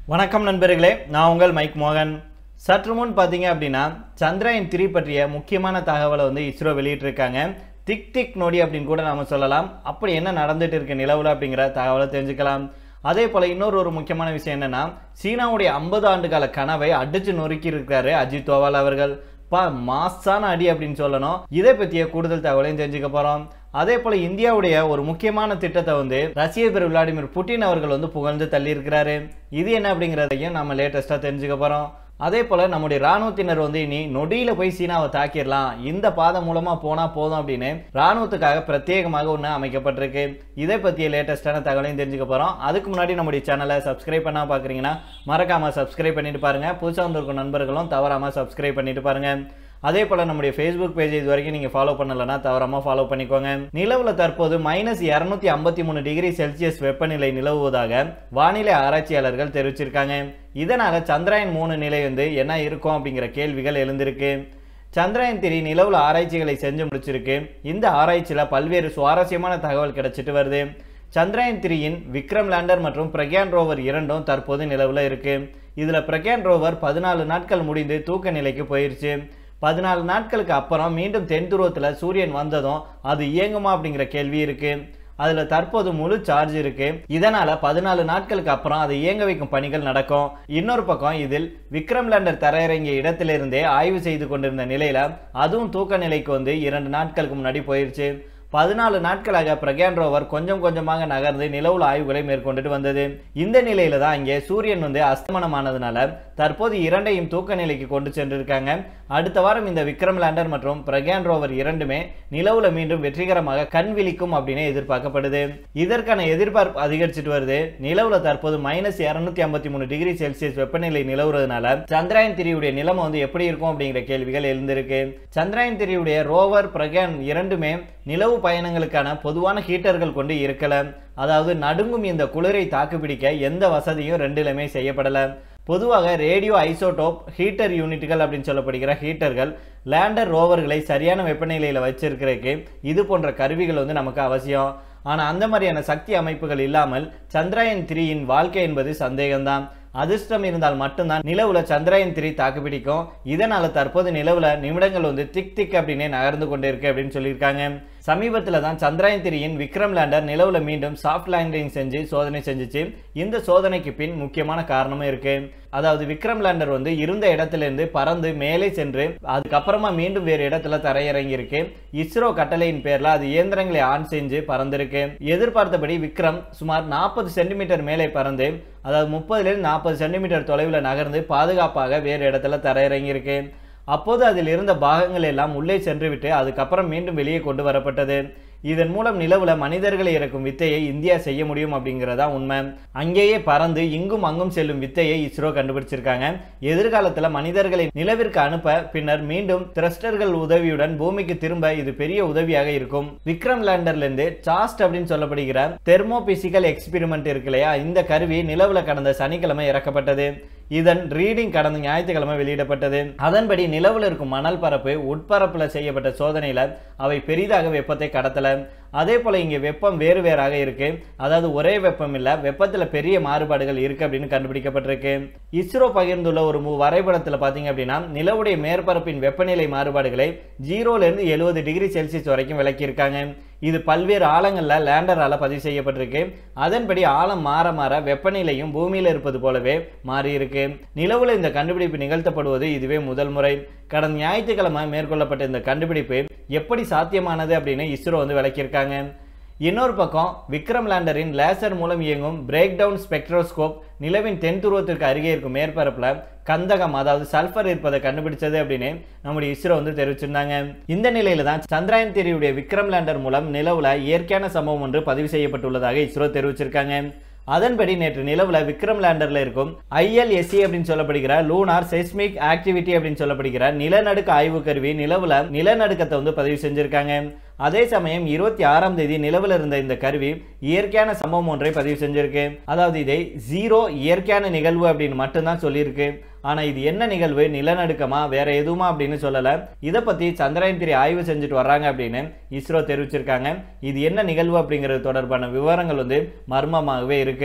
வணக்கம் நண்பர்களே நான் உங்கள் மைக் மோகன் சற்று முன் பார்த்தீங்க அப்படின்னா சந்திராயன் த்ரீ பற்றிய முக்கியமான தகவலை வந்து இஸ்ரோ வெளியிட்டிருக்காங்க திக் திக் நொடி அப்படின்னு கூட நாம சொல்லலாம் அப்படி என்ன நடந்துட்டு இருக்கு நிலவுல அப்படிங்கிற தகவலை தெரிஞ்சுக்கலாம் அதே போல இன்னொரு ஒரு முக்கியமான விஷயம் என்னன்னா சீனாவுடைய ஐம்பது ஆண்டு கால கனவை அடிச்சு நொறுக்கி இருக்காரு அஜித் தோவால் அவர்கள் பா மாசான அடி அப்படின்னு சொல்லணும் இதை பற்றிய கூடுதல் தகவலையும் தெரிஞ்சுக்க போறோம் அதே போல இந்தியாவுடைய ஒரு முக்கியமான திட்டத்தை வந்து ரஷ்ய அதிபர் விளாடிமிர் புட்டின் அவர்கள் வந்து புகழ்ந்து தள்ளி இருக்கிறாரு இது என்ன அப்படிங்கிறதையும் நம்ம லேட்டஸ்டா தெரிஞ்சுக்க போறோம் அதே போல நம்முடைய ராணுவத்தினர் வந்து இனி நொடியில போய் சீனாவை தாக்கிடலாம் இந்த பாதை மூலமா போனா போதும் அப்படின்னு ராணுவத்துக்காக பிரத்யேகமாக ஒன்று அமைக்கப்பட்டிருக்கு இதை பத்திய லேட்டஸ்டான தகவலையும் தெரிஞ்சுக்க போறோம் அதுக்கு முன்னாடி நம்முடைய சேனலை சப்ஸ்கிரைப் பண்ணா பாக்குறீங்கன்னா மறக்காம சப்ஸ்கிரைப் பண்ணிட்டு பாருங்க புதுசாக வந்திருக்கும் நண்பர்களும் தவறாம சப்ஸ்கிரைப் பண்ணிட்டு பாருங்க அதே போல நம்முடைய ஃபேஸ்புக் பேஜ் இது வரைக்கும் நீங்க ஃபாலோ பண்ணலன்னா தவறாம ஃபாலோ பண்ணிக்கோங்க நிலவுல தற்போது மைனஸ் இரநூத்தி ஐம்பத்தி மூணு டிகிரி செல்சியஸ் வெப்பநிலை நிலவுவதாக வானிலை ஆராய்ச்சியாளர்கள் தெரிவிச்சிருக்காங்க இதனால சந்திராயன் மூணு நிலை வந்து என்ன இருக்கும் அப்படிங்கிற கேள்விகள் எழுந்திருக்கு சந்திராயன் திரி நிலவுல ஆராய்ச்சிகளை செஞ்சு முடிச்சிருக்கு இந்த ஆராய்ச்சியில பல்வேறு சுவாரஸ்யமான தகவல் கிடைச்சிட்டு வருது சந்திராயன் த்ரீயின் விக்ரம் லேண்டர் மற்றும் பிரக்யான் ரோவர் இரண்டும் தற்போது நிலவுல இருக்கு இதுல பிரக்யான் ரோவர் பதினாலு நாட்கள் முடிந்து தூக்க நிலைக்கு போயிருச்சு பதினாலு நாட்களுக்கு அப்புறம் மீண்டும் தென் துருவத்தில் சூரியன் வந்ததும் அது இயங்குமா அப்படிங்கிற கேள்வி இருக்கு அதுல தற்போது முழு சார்ஜ் இருக்கு இதனால பதினாலு நாட்களுக்கு அப்புறம் அதை இயங்க வைக்கும் பணிகள் நடக்கும் இன்னொரு பக்கம் இதில் விக்ரம் லேண்டர் தரையிறங்கிய இடத்திலிருந்தே ஆய்வு செய்து கொண்டிருந்த நிலையில அதுவும் தூக்க நிலைக்கு வந்து இரண்டு நாட்களுக்கு முன்னாடி போயிருச்சு பதினாலு நாட்களாக பிரக்யான் ரோவர் கொஞ்சம் கொஞ்சமாக நகர்ந்து நிலவுல ஆய்வுகளை மேற்கொண்டுட்டு வந்தது இந்த நிலையில தான் இங்கே சூரியன் வந்து அஸ்தமனமானதுனால தற்போது இரண்டையும் தூக்க நிலைக்கு கொண்டு சென்றிருக்காங்க அடுத்த வாரம் இந்த விக்ரம் லேண்டர் மற்றும் பிரக்யான் ரோவர் இரண்டுமே நிலவுல மீண்டும் வெற்றிகரமாக கண் விழிக்கும் அப்படின்னு எதிர்பார்க்கப்படுது இதற்கான எதிர்பார்ப்பு அதிகரிச்சுட்டு வருது நிலவுல தற்போது மைனஸ் இருநூத்தி ஐம்பத்தி மூணு டிகிரி செல்சியஸ் வெப்பநிலை நிலவுறதுனால சந்திராயன் திரியுடைய நிலைமை வந்து எப்படி இருக்கும் அப்படிங்கிற கேள்விகள் எழுந்திருக்கு சந்திராயன் திரியுடைய ரோவர் பிரக்யான் இரண்டுமே நிலவு பயணங்களுக்கான பொதுவான ஹீட்டர்கள் கொண்டு இருக்கல அதாவது நடுங்கும் இந்த குளிரை தாக்குப்பிடிக்க எந்த வசதியும் ரெண்டுலுமே செய்யப்படல பொதுவாக ரேடியோ ஐசோடோப் ஹீட்டர் யூனிட்டுகள் அப்படின்னு சொல்லப்படுகிற ஹீட்டர்கள் லேண்டர் ரோவர்களை சரியான வெப்பநிலையில் வச்சிருக்கிறதுக்கு இது போன்ற கருவிகள் வந்து நமக்கு அவசியம் ஆனால் அந்த மாதிரியான சக்தி அமைப்புகள் இல்லாமல் சந்திராயன் த்ரீயின் வாழ்க்கை என்பது சந்தேகம்தான் அதிர்ஷ்டம் இருந்தால் மட்டும்தான் நிலவுல சந்திராயன் த்ரீ தாக்குப்பிடிக்கும் இதனால தற்போது நிலவுல நிமிடங்கள் வந்து திக் திக் அப்படின்னே நகர்ந்து கொண்டே இருக்கு அப்படின்னு சொல்லியிருக்காங்க சமீபத்தில் தான் சந்திராயன் த்ரீயின் விக்ரம் லேண்டர் நிலவுல மீண்டும் சாஃப்ட் லேண்டிங் செஞ்சு சோதனை செஞ்சுச்சு இந்த சோதனைக்கு பின் முக்கியமான காரணமும் இருக்கு அதாவது விக்ரம் லேண்டர் வந்து இருந்த இடத்திலிருந்து பறந்து மேலே சென்று அதுக்கப்புறமா மீண்டும் வேறு இடத்துல தரையிறங்கி இருக்கு இஸ்ரோ கட்டளையின் பேர்ல அது இயந்திரங்களை ஆன் செஞ்சு பறந்திருக்கு எதிர்பார்த்தபடி விக்ரம் சுமார் நாற்பது சென்டிமீட்டர் மேலே பறந்து அதாவது முப்பதுலேருந்து நாற்பது சென்டிமீட்டர் தொலைவில் நகர்ந்து பாதுகாப்பாக வேறு இடத்துல தரையிறங்கி இருக்கு அப்போது அதில் இருந்த பாகங்கள் எல்லாம் உள்ளே சென்றுவிட்டு அதுக்கப்புறம் மீண்டும் வெளியே கொண்டு வரப்பட்டது இதன் மூலம் நிலவுல மனிதர்களை இறக்கும் வித்தையை இந்தியா செய்ய முடியும் அப்படிங்கிறதா உண்மை அங்கேயே பறந்து இங்கும் அங்கும் செல்லும் வித்தையை இஸ்ரோ கண்டுபிடிச்சிருக்காங்க எதிர்காலத்துல மனிதர்களை நிலவிற்கு அனுப்ப பின்னர் மீண்டும் த்ரஸ்டர்கள் உதவியுடன் பூமிக்கு திரும்ப இது பெரிய உதவியாக இருக்கும் விக்ரம் லேண்டர்ல இருந்து சாஸ்ட் அப்படின்னு சொல்லப்படுகிற தெர்மோ பிசிக்கல் எக்ஸ்பிரிமெண்ட் இருக்கு இல்லையா இந்த கருவி நிலவுல கடந்த சனிக்கிழமை இறக்கப்பட்டது இதன் ரீடிங் கடந்த ஞாயிற்றுக்கிழமை வெளியிடப்பட்டது அதன்படி நிலவில் இருக்கும் மணல் பரப்பு உட்பரப்புல செய்யப்பட்ட சோதனையில அவை பெரிதாக வெப்பத்தை கடத்தல அதே போல இங்க வெப்பம் வேறு வேறாக இருக்கு அதாவது ஒரே வெப்பம் இல்ல வெப்பத்துல பெரிய மாறுபாடுகள் இருக்கு அப்படின்னு கண்டுபிடிக்கப்பட்டிருக்கு இஸ்ரோ பகிர்ந்துள்ள ஒரு மு வரைபடத்துல பாத்தீங்க அப்படின்னா நிலவுடைய மேற்பரப்பின் வெப்பநிலை மாறுபாடுகளை ஜீரோல இருந்து எழுபது டிகிரி செல்சியஸ் வரைக்கும் விளக்கியிருக்காங்க இது பல்வேறு ஆழங்கள்ல லேண்டரால பதிவு செய்யப்பட்டிருக்கு அதன்படி ஆழம் மாற மாற வெப்பநிலையும் பூமியில இருப்பது போலவே மாறி இருக்கு நிலவுல இந்த கண்டுபிடிப்பு நிகழ்த்தப்படுவது இதுவே முதல் முறை கடந்த ஞாயிற்றுக்கிழமை மேற்கொள்ளப்பட்ட இந்த கண்டுபிடிப்பு எப்படி சாத்தியமானது அப்படின்னு இஸ்ரோ வந்து விளக்கியிருக்காங்க இன்னொரு பக்கம் விக்ரம் லேண்டரின் லேசர் மூலம் இயங்கும் பிரேக் டவுன் ஸ்பெக்ட்ரோஸ்கோப் நிலவின் தென் துருவத்திற்கு அருகே இருக்கும் மேற்பரப்புல கந்தகம் அதாவது சல்ஃபர் இருப்பதை கண்டுபிடிச்சது அப்படின்னு நம்முடைய இஸ்ரோ வந்து தெரிவிச்சிருந்தாங்க இந்த நிலையில தான் சந்திராயன் திரியுடைய விக்ரம் லேண்டர் மூலம் நிலவுல இயற்கையான சம்பவம் ஒன்று பதிவு செய்யப்பட்டுள்ளதாக இஸ்ரோ தெரிவிச்சிருக்காங்க அதன்படி நேற்று நிலவுல விக்ரம் லேண்டர்ல இருக்கும் ஐஎல்எஸ்சி அப்படின்னு சொல்லப்படுகிற லூனார் செஸ்மிக் ஆக்டிவிட்டி அப்படின்னு சொல்லப்படுகிற நிலநடுக்க ஆய்வு கருவி நிலவுல நிலநடுக்கத்தை வந்து பதிவு செஞ்சிருக்காங்க அதே சமயம் இருபத்தி ஆறாம் தேதி நிலவில் இருந்த இந்த கருவி இயற்கையான சம்பவம் ஒன்றை பதிவு செஞ்சிருக்கு அதாவது இதை ஜீரோ இயற்கையான நிகழ்வு அப்படின்னு மட்டும்தான் சொல்லியிருக்கு ஆனா இது என்ன நிகழ்வு நிலநடுக்கமா வேற எதுவுமா அப்படின்னு சொல்லல இதை பத்தி சந்திராயன் திரி ஆய்வு செஞ்சுட்டு வர்றாங்க அப்படின்னு இஸ்ரோ தெரிவிச்சிருக்காங்க இது என்ன நிகழ்வு அப்படிங்கிறது தொடர்பான விவரங்கள் வந்து மர்மமாகவே இருக்கு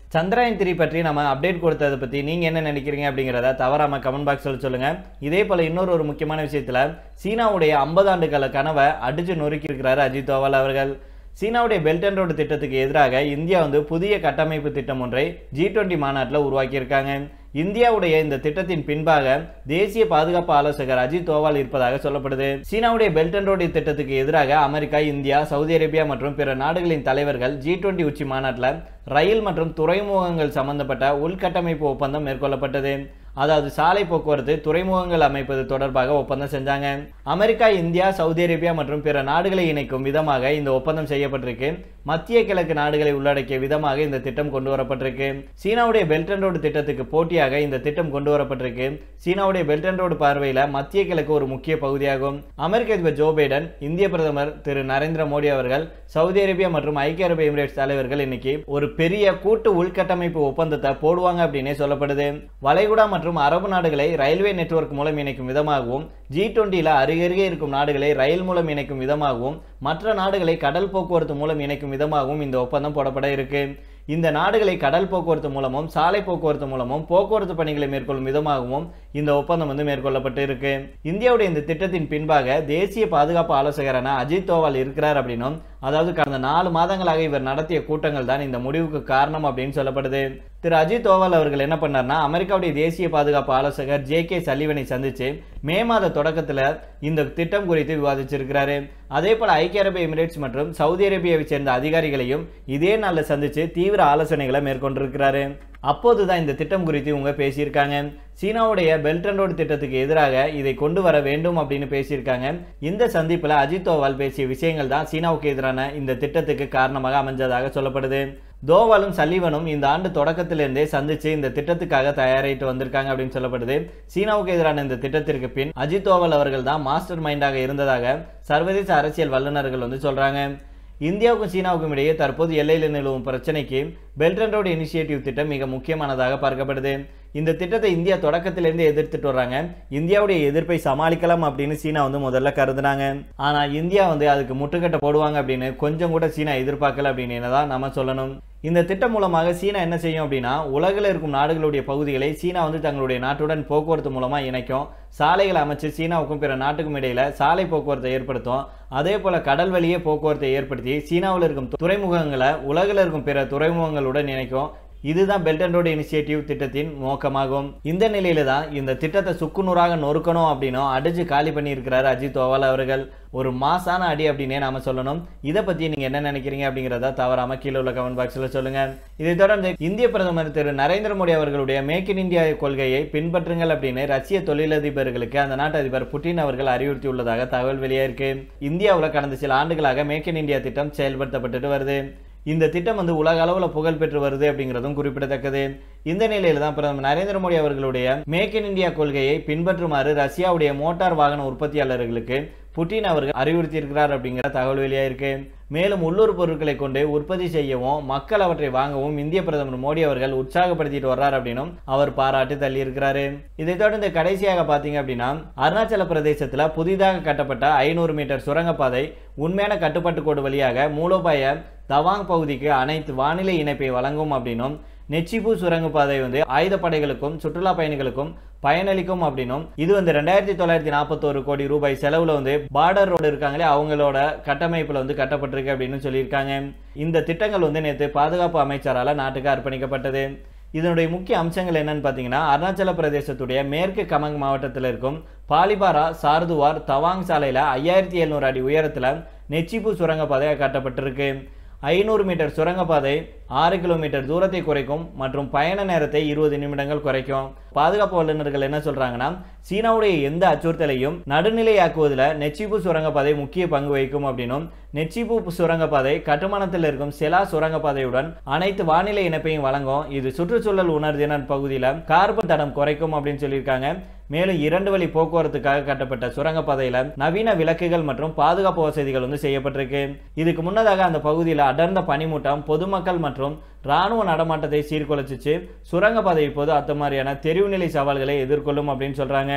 சந்திராயன் த்ரீ பற்றி நம்ம அப்டேட் கொடுத்ததை பற்றி நீங்கள் என்ன நினைக்கிறீங்க அப்படிங்கிறத தவறாமல் கமெண்ட் பாக்ஸில் சொல்லுங்கள் இதே போல் இன்னொரு ஒரு முக்கியமான விஷயத்தில் சீனாவுடைய ஐம்பது ஆண்டு கால கனவை அடித்து நொறுக்கி இருக்கிறாரு அஜித் தோவல் அவர்கள் சீனாவுடைய பெல்ட் அண்ட் ரோடு திட்டத்துக்கு எதிராக இந்தியா வந்து புதிய கட்டமைப்பு திட்டம் ஒன்றை ஜி டுவெண்ட்டி மாநாட்டில் உருவாக்கியிருக்காங்க இந்தியாவுடைய இந்த திட்டத்தின் பின்பாக தேசிய பாதுகாப்பு ஆலோசகர் அஜித் தோவால் இருப்பதாக சொல்லப்படுது சீனாவுடைய பெல்ட் அண்ட் ரோடு திட்டத்துக்கு எதிராக அமெரிக்கா இந்தியா சவுதி அரேபியா மற்றும் பிற நாடுகளின் தலைவர்கள் ஜி டுவெண்ட்டி உச்சி மாநாட்டில் ரயில் மற்றும் துறைமுகங்கள் சம்பந்தப்பட்ட உள்கட்டமைப்பு ஒப்பந்தம் மேற்கொள்ளப்பட்டது அதாவது சாலை போக்குவரத்து துறைமுகங்கள் அமைப்பது தொடர்பாக ஒப்பந்தம் செஞ்சாங்க அமெரிக்கா இந்தியா சவுதி அரேபியா மற்றும் பிற நாடுகளை இணைக்கும் விதமாக இந்த ஒப்பந்தம் செய்யப்பட்டிருக்கு மத்திய கிழக்கு நாடுகளை உள்ளடக்கிய விதமாக இந்த திட்டம் கொண்டு வரப்பட்டிருக்கு சீனாவுடைய பெல்ட் அண்ட் ரோடு திட்டத்துக்கு போட்டியாக இந்த திட்டம் கொண்டு வரப்பட்டிருக்கு சீனாவுடைய பெல்ட் அண்ட் ரோடு பார்வையில் மத்திய கிழக்கு ஒரு முக்கிய பகுதியாகும் அமெரிக்க அதிபர் ஜோ பைடன் இந்திய பிரதமர் திரு நரேந்திர மோடி அவர்கள் சவுதி அரேபியா மற்றும் ஐக்கிய அரபு எமிரேட்ஸ் தலைவர்கள் இன்னைக்கு ஒரு பெரிய கூட்டு உள்கட்டமைப்பு ஒப்பந்தத்தை போடுவாங்க அப்படின்னே சொல்லப்படுது வளைகுடா மற்றும் அரபு நாடுகளை ரயில்வே நெட்வொர்க் மூலம் இணைக்கும் விதமாகவும் ஜி டுவெண்ட்டியில் அருகருகே இருக்கும் நாடுகளை ரயில் மூலம் இணைக்கும் விதமாகவும் மற்ற நாடுகளை கடல் போக்குவரத்து மூலம் இணைக்கும் விதமாகவும் இந்த ஒப்பந்தம் போடப்பட இருக்கு இந்த நாடுகளை கடல் போக்குவரத்து மூலமும் சாலை போக்குவரத்து மூலமும் போக்குவரத்து பணிகளை மேற்கொள்ளும் விதமாகவும் இந்த ஒப்பந்தம் வந்து மேற்கொள்ளப்பட்டு இருக்கு இந்தியாவுடைய இந்த திட்டத்தின் பின்பாக தேசிய பாதுகாப்பு ஆலோசகரான அஜித் தோவால் இருக்கிறார் அப்படின்னும் அதாவது கடந்த நாலு மாதங்களாக இவர் நடத்திய கூட்டங்கள் தான் இந்த முடிவுக்கு காரணம் அப்படின்னு சொல்லப்படுது திரு அஜித் தோவால் அவர்கள் என்ன பண்ணார்னா அமெரிக்காவுடைய தேசிய பாதுகாப்பு ஆலோசகர் ஜே கே சல்லிவனை சந்திச்சு மே மாத தொடக்கத்தில் இந்த திட்டம் குறித்து விவாதிச்சிருக்கிறாரு அதே போல ஐக்கிய அரபு எமிரேட்ஸ் மற்றும் சவுதி அரேபியாவை சேர்ந்த அதிகாரிகளையும் இதே நாளில் சந்திச்சு தீவிர ஆலோசனைகளை மேற்கொண்டிருக்கிறாரு அப்போதுதான் இந்த திட்டம் குறித்து இவங்க பேசியிருக்காங்க சீனாவுடைய பெல்ட் அண்ட் ரோடு திட்டத்துக்கு எதிராக இதை கொண்டு வர வேண்டும் அப்படின்னு பேசியிருக்காங்க இந்த சந்திப்பில் அஜித் தோவால் பேசிய விஷயங்கள் தான் சீனாவுக்கு எதிரான இந்த திட்டத்துக்கு காரணமாக அமைஞ்சதாக சொல்லப்படுது தோவாலும் சல்லிவனும் இந்த ஆண்டு தொடக்கத்திலிருந்தே சந்திச்சு இந்த திட்டத்துக்காக தயாரிட்டு வந்திருக்காங்க அப்படின்னு சொல்லப்படுது சீனாவுக்கு எதிரான இந்த திட்டத்திற்கு பின் அஜித் தோவல் அவர்கள் தான் மாஸ்டர் மைண்டாக இருந்ததாக சர்வதேச அரசியல் வல்லுநர்கள் வந்து சொல்றாங்க இந்தியாவுக்கும் சீனாவுக்கும் இடையே தற்போது எல்லையில் நிலவும் பிரச்சனைக்கு பெல்ட் அண்ட் ரோடு இனிஷியேட்டிவ் திட்டம் மிக முக்கியமானதாக பார்க்கப்படுது இந்த திட்டத்தை இந்தியா தொடக்கத்திலிருந்து எதிர்த்துட்டு வர்றாங்க இந்தியாவுடைய எதிர்ப்பை சமாளிக்கலாம் அப்படின்னு சீனா வந்து முதல்ல கருதுனாங்க ஆனா இந்தியா வந்து அதுக்கு முட்டுக்கட்டை போடுவாங்க அப்படின்னு கொஞ்சம் கூட சீனா எதிர்பார்க்கல அப்படின்னு தான் நம்ம சொல்லணும் இந்த திட்டம் மூலமாக சீனா என்ன செய்யும் அப்படின்னா உலகில் இருக்கும் நாடுகளுடைய பகுதிகளை சீனா வந்து தங்களுடைய நாட்டுடன் போக்குவரத்து மூலமாக இணைக்கும் சாலைகளை அமைச்சு சீனாவுக்கும் பிற நாட்டுக்கும் இடையில சாலை போக்குவரத்தை ஏற்படுத்தும் அதே போல கடல் வழியே போக்குவரத்தை ஏற்படுத்தி சீனாவில் இருக்கும் துறைமுகங்களை உலகில் இருக்கும் பிற துறைமுகங்களுடன் இணைக்கும் இதுதான் பெல்ட் அண்ட் ரோடு இனிஷியேட்டிவ் திட்டத்தின் நோக்கமாகும் இந்த நிலையில தான் இந்த திட்டத்தை சுக்குநூறாக நொறுக்கணும் அப்படின்னும் அடிச்சு காலி பண்ணியிருக்கிறாரு அஜித் தோவால் அவர்கள் ஒரு மாசான அடி அப்படின்னே நாம சொல்லணும் இதை பத்தி நீங்க என்ன நினைக்கிறீங்க அப்படிங்கிறத தவறாம கீழே உள்ள கமெண்ட் பாக்ஸ்ல சொல்லுங்க இதைத் தொடர்ந்து இந்திய பிரதமர் திரு நரேந்திர மோடி அவர்களுடைய மேக் இன் இந்தியா கொள்கையை பின்பற்றுங்கள் அப்படின்னு ரஷ்ய தொழிலதிபர்களுக்கு அந்த நாட்டு அதிபர் புட்டின் அவர்கள் அறிவுறுத்தியுள்ளதாக தகவல் வெளியாயிருக்கு இந்தியாவில் கடந்த சில ஆண்டுகளாக மேக் இன் இந்தியா திட்டம் செயல்படுத்தப்பட்டுட்டு வருது இந்த திட்டம் வந்து உலக அளவில் புகழ் பெற்று வருது அப்படிங்கிறதும் குறிப்பிடத்தக்கது இந்த நிலையில தான் பிரதமர் நரேந்திர மோடி அவர்களுடைய மேக் இன் இந்தியா கொள்கையை பின்பற்றுமாறு ரஷ்யாவுடைய மோட்டார் வாகன உற்பத்தியாளர்களுக்கு புட்டின் அவர்கள் அறிவுறுத்தியிருக்கிறார் அப்படிங்கிற தகவல் வெளியாயிருக்கு மேலும் உள்ளூர் பொருட்களை கொண்டு உற்பத்தி செய்யவும் மக்கள் அவற்றை வாங்கவும் இந்திய பிரதமர் மோடி அவர்கள் உற்சாகப்படுத்திட்டு வர்றார் அப்படின்னும் அவர் பாராட்டு தள்ளியிருக்கிறாரு இதைத் தொடர்ந்து கடைசியாக பார்த்தீங்க அப்படின்னா அருணாச்சல பிரதேசத்தில் புதிதாக கட்டப்பட்ட ஐநூறு மீட்டர் சுரங்கப்பாதை உண்மையான கட்டுப்பாட்டு கோடு வழியாக மூலோபாய தவாங் பகுதிக்கு அனைத்து வானிலை இணைப்பை வழங்கும் அப்படின்னும் நெச்சிபு சுரங்கப்பாதை வந்து ஆயுதப்படைகளுக்கும் சுற்றுலா பயணிகளுக்கும் பயனளிக்கும் அப்படின்னும் இது வந்து ரெண்டாயிரத்தி தொள்ளாயிரத்தி நாற்பத்தோரு கோடி ரூபாய் செலவுல வந்து பார்டர் ரோடு இருக்காங்களே அவங்களோட கட்டமைப்புல வந்து கட்டப்பட்டிருக்கு அப்படின்னு சொல்லியிருக்காங்க இந்த திட்டங்கள் வந்து நேற்று பாதுகாப்பு அமைச்சரால நாட்டுக்கு அர்ப்பணிக்கப்பட்டது இதனுடைய முக்கிய அம்சங்கள் என்னன்னு பார்த்தீங்கன்னா அருணாச்சல பிரதேசத்துடைய மேற்கு கமங் மாவட்டத்தில் இருக்கும் பாலிபாரா சார்துவார் தவாங் சாலையில் ஐயாயிரத்தி எழுநூறு அடி உயரத்தில் நெச்சிப்பு சுரங்கப்பாதை கட்டப்பட்டிருக்கு ஐநூறு மீட்டர் சுரங்கப்பாதை ஆறு கிலோமீட்டர் தூரத்தை குறைக்கும் மற்றும் பயண நேரத்தை இருபது நிமிடங்கள் குறைக்கும் பாதுகாப்பு வல்லுநர்கள் என்ன சொல்றாங்கன்னா சீனாவுடைய எந்த அச்சுறுத்தலையும் நடுநிலையாக்குவதில் நெச்சிப்பு சுரங்கப்பாதை முக்கிய பங்கு வகிக்கும் அப்படின்னும் நெச்சிப்பு சுரங்கப்பாதை கட்டுமானத்தில் இருக்கும் செலா சுரங்கப்பாதையுடன் அனைத்து வானிலை இணைப்பையும் வழங்கும் இது சுற்றுச்சூழல் உணர்திறன் பகுதியில் கார்பன் தடம் குறைக்கும் அப்படின்னு சொல்லியிருக்காங்க மேலும் இரண்டு வழி போக்குவரத்துக்காக கட்டப்பட்ட சுரங்கப்பாதையில நவீன விளக்குகள் மற்றும் பாதுகாப்பு வசதிகள் வந்து செய்யப்பட்டிருக்கு இதுக்கு முன்னதாக அந்த பகுதியில் அடர்ந்த பனிமூட்டம் பொதுமக்கள் மற்றும் ராணுவ நடமாட்டத்தை சீர்குலைச்சிச்சு சுரங்கப்பாதை இப்போது அத்த மாதிரியான தெரிவுநிலை சவால்களை எதிர்கொள்ளும் அப்படின்னு சொல்றாங்க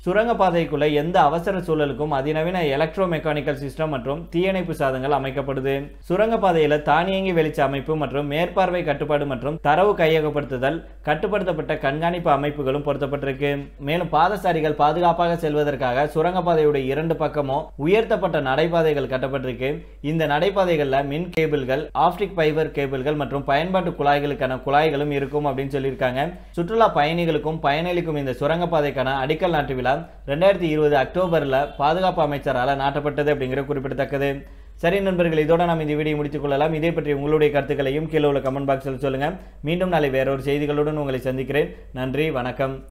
சுரங்கப்பாதைக்குள்ள எந்த அவசர சூழலுக்கும் அதிநவீன எலக்ட்ரோ மெக்கானிக்கல் சிஸ்டம் மற்றும் தீயணைப்பு சாதனங்கள் அமைக்கப்படுது சுரங்கப்பாதையில தானியங்கி வெளிச்ச அமைப்பு மற்றும் மேற்பார்வை கட்டுப்பாடு மற்றும் தரவு கையகப்படுத்துதல் கட்டுப்படுத்தப்பட்ட கண்காணிப்பு அமைப்புகளும் பொருத்தப்பட்டிருக்கு மேலும் பாதசாரிகள் பாதுகாப்பாக செல்வதற்காக சுரங்கப்பாதையுடைய இரண்டு பக்கமும் உயர்த்தப்பட்ட நடைபாதைகள் கட்டப்பட்டிருக்கு இந்த நடைபாதைகள்ல மின் கேபிள்கள் ஆப்டிக் ஃபைபர் கேபிள்கள் மற்றும் பயன்பாட்டு குழாய்களுக்கான குழாய்களும் இருக்கும் அப்படின்னு சொல்லியிருக்காங்க சுற்றுலா பயணிகளுக்கும் பயணிகளுக்கும் இந்த சுரங்கப்பாதைக்கான அடிக்கல் நாட்டு விழா ரெண்டாயிரத்தி இருபது அக்டோபர்ல பாதுகாப்பு அமைச்சரால் நாட்டப்பட்டது அப்படிங்கிற குறிப்பிடத்தக்கது சரி நண்பர்கள் இதோட நாம் இந்த வீடியோ முடித்துக் கொள்ளலாம் இதே பற்றி உங்களுடைய கருத்துக்களையும் கீழே உள்ள கமெண்ட் பாக்ஸில் சொல்லுங்க மீண்டும் நாளை வேறொரு செய்திகளுடன் உங்களை சந்திக்கிறேன் நன்றி வணக்கம்